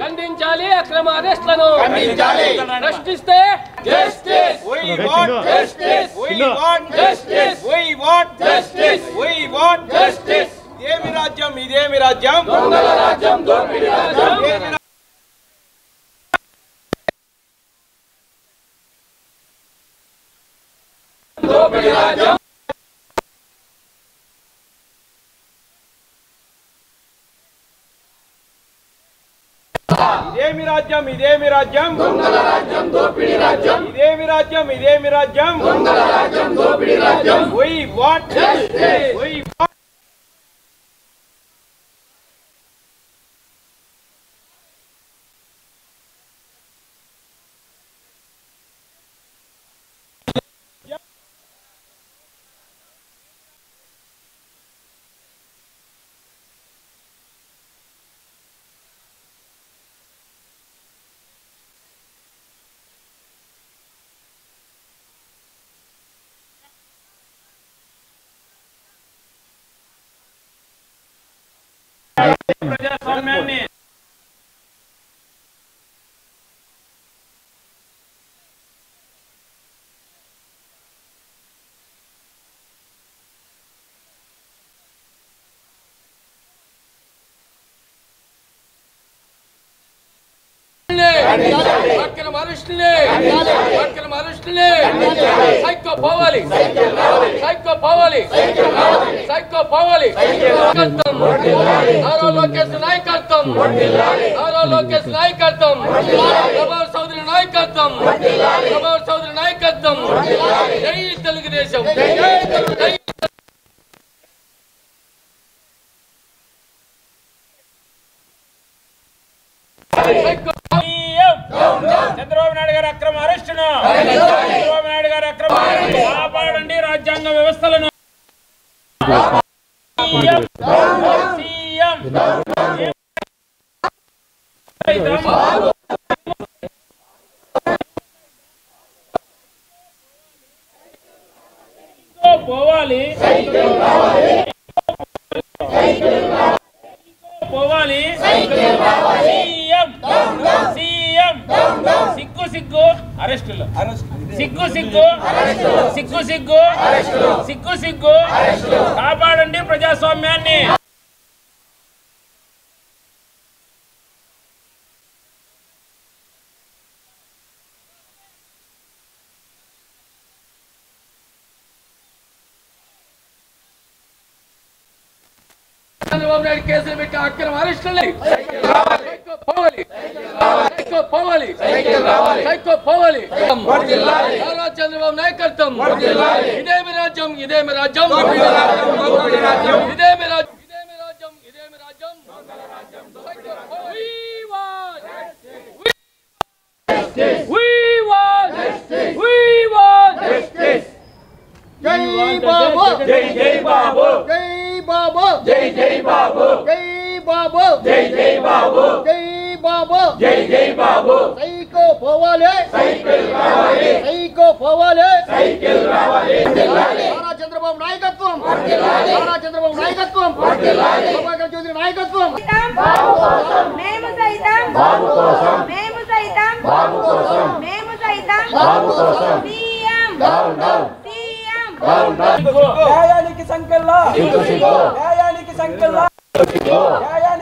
ఖండించాలి అక్రమ అరెస్టులను ఖండించాలి. ప్రశ్నిస్తే Justice. We want justice. We want justice. We want justice. We want justice. ఇదేమి రాజ్యం ఇదేమి రాజ్యం దొంగల రాజ్యం దోపిడీ రాజ్యం ఇదేమి రా- దోపిడీ రాజ్యం ఇదేమి రాజ్యం ఇదేమి రాజ్యం దొంగల రాజ్యం దోపిడీ రాజ్యం ఇదేమి రాజ్యం ఇదేమి రాజ్యం దొంగల రాజ్యం దోపిడీ రాజ్యం We want justice. We want ప్రజాస్వామ్యాన్ని అక్రమ అరెస్టులే అక్రమ అరెస్టులే సైకో పోవాలి సైకో పోవాలి సైకో పోవాలి నాయకత్వం నారా లోకేష్ నాయకత్వం నారా లోకేష్ నాయకత్వం ప్రభావ్ చౌదరి నాయకత్వం ప్రభావ్ చౌదరి నాయకత్వం జై తెలుగుదేశం జై సైకో సీఎం చంద్రబాబు నాయుడు గారి అక్రమ అరెస్టును చంద్రబాబు నాయుడు గారి అక్రమ అరెస్టును కాపాడండి రాజ్యాంగ వ్యవస్థలను సీఎం సీఎం పోవాలి పోవాలి సీఎం సీఎం సిగ్గు సిగ్గు అరెస్టులు సిగ్గు సిగ్గు సిగ్గు సిగ్గు సిగ్గు సిగ్గు కాపాడండి ప్రజాస్వామ్యాన్ని చంద్రబాబు నాయుడు కేసులు పెట్టి అక్రమ అరెస్టులు సైకో పోవాలి సైకో పోవాలి సైకో పోవాలి నారా చంద్రబాబు నాయకత్వం ఇదేమి రాజ్యం ఇదేమి రాజ్యం ఇదేమి రాజ్యం ఇదేమి రాజ్యం ఇదేమి రాజ్యం సైకో పోవాలి. We want justice. We want justice. జై బాబు జై జై బాబు జై బాబు జై జై బాబు జై బాబు జై జై బాబు జై బాబు జై జై బాబు సైకో పోవాలి సైకిల్ రావాలి సైకో పోవాలి సైకిల్ రావాలి నారా చంద్రబాబు నాయకత్వం నారా చంద్రబాబు నాయకత్వం ప్రభాకర్ చౌదరి నాయకత్వం మేము సైతం బాబు కోసం మేము సైతం బాబు కోసం మేము సైతం బాబు కోసం CM down down CM down down న్యాయానికి సంకెల్లా సిగ్గు సిగ్గు న్యాయానికి సంకెల్లా సిగ్గు న్యాయానికి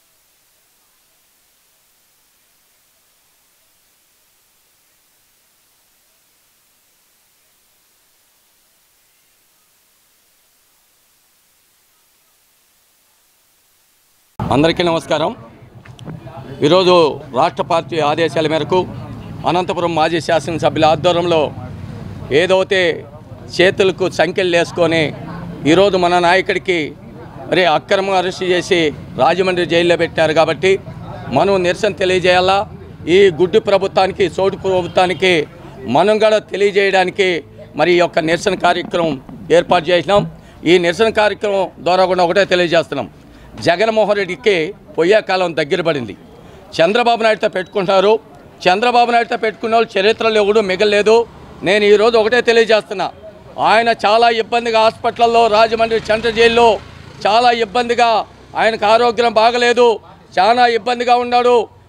అందరికీ నమస్కారం ఈరోజు రాష్ట్ర పార్టీ ఆదేశాల మేరకు అనంతపురం మాజీ శాసనసభ్యుల ఆధ్వర్యంలో ఏదైతే చేతులకు సంఖ్యలు వేసుకొని ఈరోజు మన నాయకుడికి మరి అక్రమంగా అరెస్ట్ చేసి రాజమండ్రి జైల్లో పెట్టారు కాబట్టి మనం నిరసన తెలియజేయాలా ఈ గుడ్డి ప్రభుత్వానికి చోటు ప్రభుత్వానికి మనం కూడా తెలియజేయడానికి మరి ఈ యొక్క నిరసన కార్యక్రమం ఏర్పాటు చేసినాం ఈ నిరసన కార్యక్రమం ద్వారా కూడా ఒకటే తెలియజేస్తున్నాం జగన్మోహన్ రెడ్డికి పొయ్యే కాలం దగ్గర పడింది చంద్రబాబు నాయుడుతో పెట్టుకుంటున్నారు చంద్రబాబు నాయుడుతో పెట్టుకున్న వాళ్ళు చరిత్రలో ఎవడు మిగలేదు నేను ఈరోజు ఒకటే తెలియజేస్తున్నా ఆయన చాలా ఇబ్బందిగా హాస్పిటల్లో రాజమండ్రి సెంట్రల్ జైల్లో చాలా ఇబ్బందిగా ఆయనకు ఆరోగ్యం బాగలేదు చాలా ఇబ్బందిగా ఉన్నాడు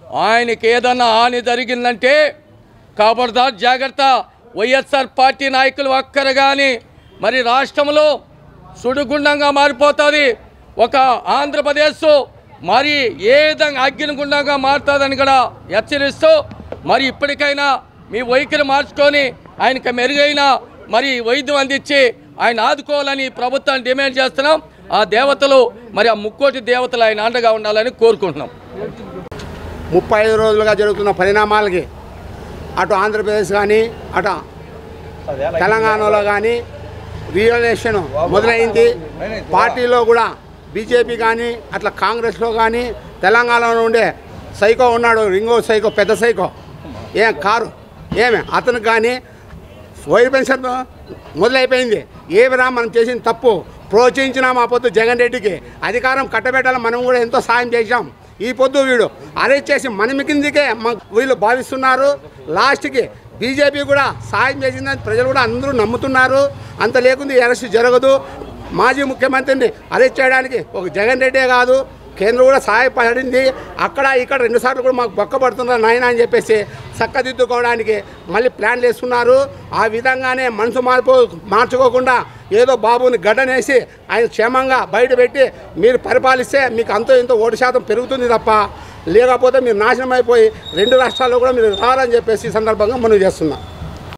ఆయనకి ఏదన్నా హాని జరిగిందంటే ఖబర్దార్ జాగ్రత్త వైఎస్ఆర్ పార్టీ నాయకులు ఒక్కరు కానీ మరి రాష్ట్రంలో సుడిగుండంగా మారిపోతుంది ఒక ఆంధ్రప్రదేశ్ మరి ఏ విధంగా అగ్నిగుండంగా మారుతుందని కూడా హెచ్చరిస్తూ మరి ఇప్పటికైనా మీ వైఖరి మార్చుకొని ఆయనకి మెరుగైన మరి వైద్యం అందించి ఆయన ఆదుకోవాలని ప్రభుత్వాన్ని డిమాండ్ చేస్తున్నాం ఆ దేవతలు మరి ఆ ముక్కోటి దేవతలు ఆయన అండగా ఉండాలని కోరుకుంటున్నాం ముప్పై ఐదు రోజులుగా జరుగుతున్న పరిణామాలకి అటు ఆంధ్రప్రదేశ్ కానీ అటు తెలంగాణలో కానీ రియలైజేషన్ మొదలైంది పార్టీలో కూడా బీజేపీ కానీ అట్లా కాంగ్రెస్లో కానీ తెలంగాణలో ఉండే సైకో ఉన్నాడు రింగో సైకో పెద్ద సైకో ఏం కారు ఏమే అతనికి కానీ వైర్ పెన్షన్ మొదలైపోయింది ఏమిరా మనం చేసిన తప్పు ప్రోత్సహించినాం ఆ పొద్దు జగన్ రెడ్డికి అధికారం కట్టబెట్టాలని మనం కూడా ఎంతో సాయం చేశాం ఈ పొద్దు వీడు అరెస్ట్ చేసి మన కిందికే మ- వీళ్ళు భావిస్తున్నారు లాస్ట్కి బీజేపీ కూడా సాయం చేసిందని ప్రజలు కూడా అందరూ నమ్ముతున్నారు అంత లేకుంది అరెస్ట్ జరగదు మాజీ ముఖ్యమంత్రిని అరెస్ట్ చేయడానికి ఒక జగన్ రెడ్డే కాదు కేంద్రం కూడా సహాయపడింది అక్కడ ఇక్కడ రెండుసార్లు కూడా మాకు బొక్క పడుతున్నారు నాయన అని చెప్పేసి చక్కదిద్దుకోవడానికి మళ్ళీ ప్లాన్లు వేస్తున్నారు ఆ విధంగానే మనసు మార్పు మార్చుకోకుండా ఏదో బాబుని గడ్డనేసి ఆయన క్షేమంగా బయట పెట్టి మీరు పరిపాలిస్తే మీకు అంతో ఇంతో ఓటు శాతం పెరుగుతుంది తప్ప లేకపోతే మీరు నాశనం అయిపోయి రెండు రాష్ట్రాల్లో కూడా మీరు రారని చెప్పేసి ఈ సందర్భంగా మనం చేస్తున్నాం